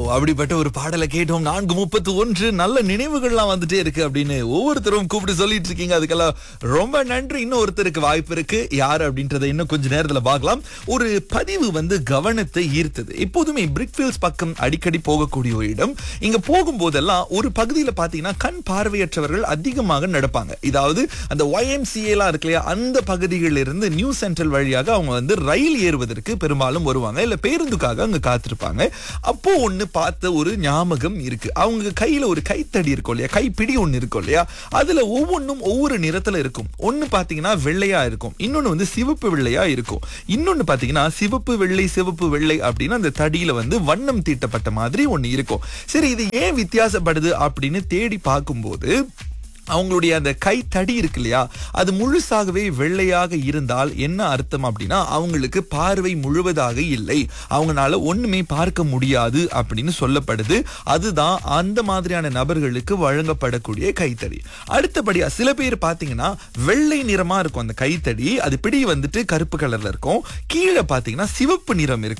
அப்படிப்பட்ட ஒரு பாடலை கேட்டோம் நான்கு முப்பத்து ஒன்று நல்ல நினைவுகள்லாம் வந்துட்டே இருக்கு அப்படின்னு ஒவ்வொருத்தரும் கூப்பிட்டு சொல்லிட்டு இருக்கீங்க அதுக்கெல்லாம் ரொம்ப நன்றி இன்னும் ஒருத்தருக்கு வாய்ப்பு இருக்கு யார் அப்படின்றத இன்னும் கொஞ்ச நேரத்துல பார்க்கலாம் ஒரு பதிவு வந்து கவனத்தை ஈர்த்தது எப்போதுமே பிரிக்ஃபீல்ஸ் பக்கம் அடிக்கடி போகக்கூடிய ஒரு இடம் இங்க போகும்போதெல்லாம் ஒரு பகுதியில பாத்தீங்கன்னா கண் பார்வையற்றவர்கள் அதிகமாக நடப்பாங்க இதாவது அந்த YMCA எல்லாம் இருக்கு இல்லையா அந்த பகுதிகளில் இருந்து நியூ சென்ட்ரல் வழியாக அவங்க வந்து ரயில் ஏறுவதற்கு பெரும்பாலும் வருவாங்க இல்ல பேருந்துக்காக அங்க காத்திருப்பாங்க அப்போ ஒண்ணு பார்த்த ஒரு ஞாபகம் இருக்கு அவங்க கையில ஒரு கைத்தடி இருக்கும் இல்லையா கைப்பிடி ஒண்ணு இருக்கும் இல்லையா அதுல ஒவ்வொன்றும் ஒவ்வொரு நிறத்துல இருக்கும் ஒண்ணு பாத்தீங்கன்னா வெள்ளையா இருக்கும் இன்னொன்னு வந்து சிவப்பு வெள்ளையா இருக்கும் இன்னொன்னு பாத்தீங்கன்னா சிவப்பு வெள்ளை சிவப்பு வெள்ளை அப்படின்னு அந்த தடியில வந்து வண்ணம் தீட்டப்பட்ட மாதிரி ஒண்ணு இருக்கும் சரி இது ஏன் வித்தியாசப்படுது அப்படின்னு தேடி பார்க்கும்போது அவங்களுடைய அந்த கை தடி இருக்கு இல்லையா அது முழுசாகவே வெள்ளையாக இருந்தால் என்ன அர்த்தம் அப்படின்னா அவங்களுக்கு பார்வை முழுவதாக இல்லை அவங்களால ஒண்ணுமே பார்க்க முடியாது அப்படின்னு சொல்லப்படுது அதுதான் அந்த மாதிரியான நபர்களுக்கு வழங்கப்படக்கூடிய கைத்தடி அடுத்தபடியா சில பேர் பாத்தீங்கன்னா வெள்ளை நிறமா இருக்கும் அந்த கைத்தடி அது பிடி வந்துட்டு கருப்பு கலர்ல இருக்கும் கீழே பாத்தீங்கன்னா சிவப்பு நிறம் இருக்கும்